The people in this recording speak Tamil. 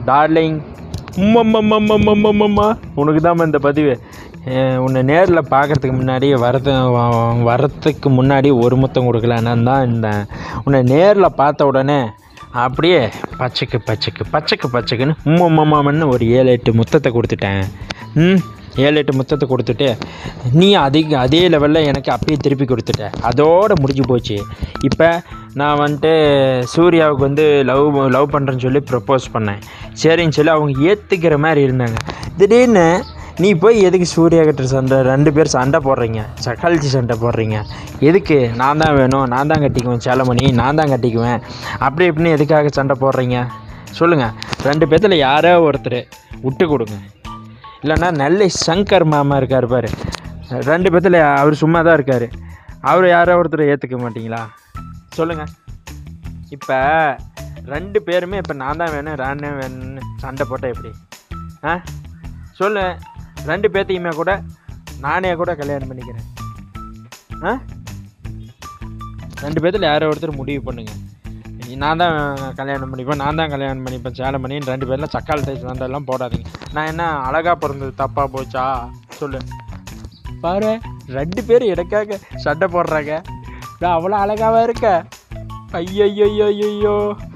டார்லிங் உம்மம்மம்மம்மம்மம்மம்மா உனக்கு தான் இந்த பதிவு அஹ் உன்னை நேரில் பார்க்கறதுக்கு முன்னாடி வரது வ- வரத்துக்கு முன்னாடி ஒரு முத்தம் கொடுக்கலான்னு தான் இருந்தேன் உன்னை நேரில் பார்த்த உடனே அப்படியே பச்சைக்கு பச்சைக்கு பச்சைக்கு பச்சைக்குன்னு உம்மம்மம்மன்னு ஒரு ஏழு எட்டு முத்தத்தை கொடுத்துட்டேன் ம் ஏழு எட்டு முத்தத்தை கொடுத்துட்டு நீ அதிக அதே லெவலில் எனக்கு அப்படியே திருப்பி கொடுத்துட்ட அதோடு முடிஞ்சு போச்சு இப்போ நான் வந்துட்டு சூர்யாவுக்கு வந்து லவ் லவ் பண்ணுறேன்னு சொல்லி ப்ரப்போஸ் பண்ணேன் சரின்னு சொல்லி அவங்க ஏற்றுக்கிற மாதிரி இருந்தாங்க திடீர்னு நீ போய் எதுக்கு சூர்யா கிட்ட சண்டை ரெண்டு பேர் சண்டை போடுறீங்க சக்காலிச்சி சண்டை போடுறீங்க எதுக்கு நான் தான் வேணும் நான் தான் கட்டிக்குவேன் சேலமணி நான் தான் கட்டிக்குவேன் அப்படி இப்படின்னு எதுக்காக சண்டை போடுறீங்க சொல்லுங்கள் ரெண்டு பேர்த்தில் யாரோ ஒருத்தர் விட்டு கொடுங்க இல்லைன்னா நெல்லை சங்கர் மாமா இருக்கார் பாரு ரெண்டு பேர்த்தில் அவர் சும்மா தான் இருக்கார் அவர் யாரோ ஒருத்தர் ஏற்றுக்க மாட்டீங்களா சொல்லுங்கள் இப்போ ரெண்டு பேருமே இப்போ நான் தான் வேணும் ராணே வேணும்னு சண்டை போட்டால் எப்படி ஆ சொல்லு ரெண்டு பேர்த்தையுமே கூட நானே கூட கல்யாணம் பண்ணிக்கிறேன் ஆ ரெண்டு பேர்த்தில் யாரோ ஒருத்தர் முடிவு பண்ணுங்க நான் தான் கல்யாணம் பண்ணிப்பேன் நான் தான் கல்யாணம் பண்ணிப்பேன் சேலம் பண்ணின்னு ரெண்டு பேர்லாம் சக்கால் டைஸ் சண்டைலாம் போடாதீங்க நான் என்ன அழகாக பிறந்தது தப்பாக போச்சா சொல்லு பாரு ரெண்டு பேரும் எனக்காக சண்டை போடுறாங்க நான் அவ்வளோ அழகாவா இருக்க ஐயோ ஐயோ ஐயோ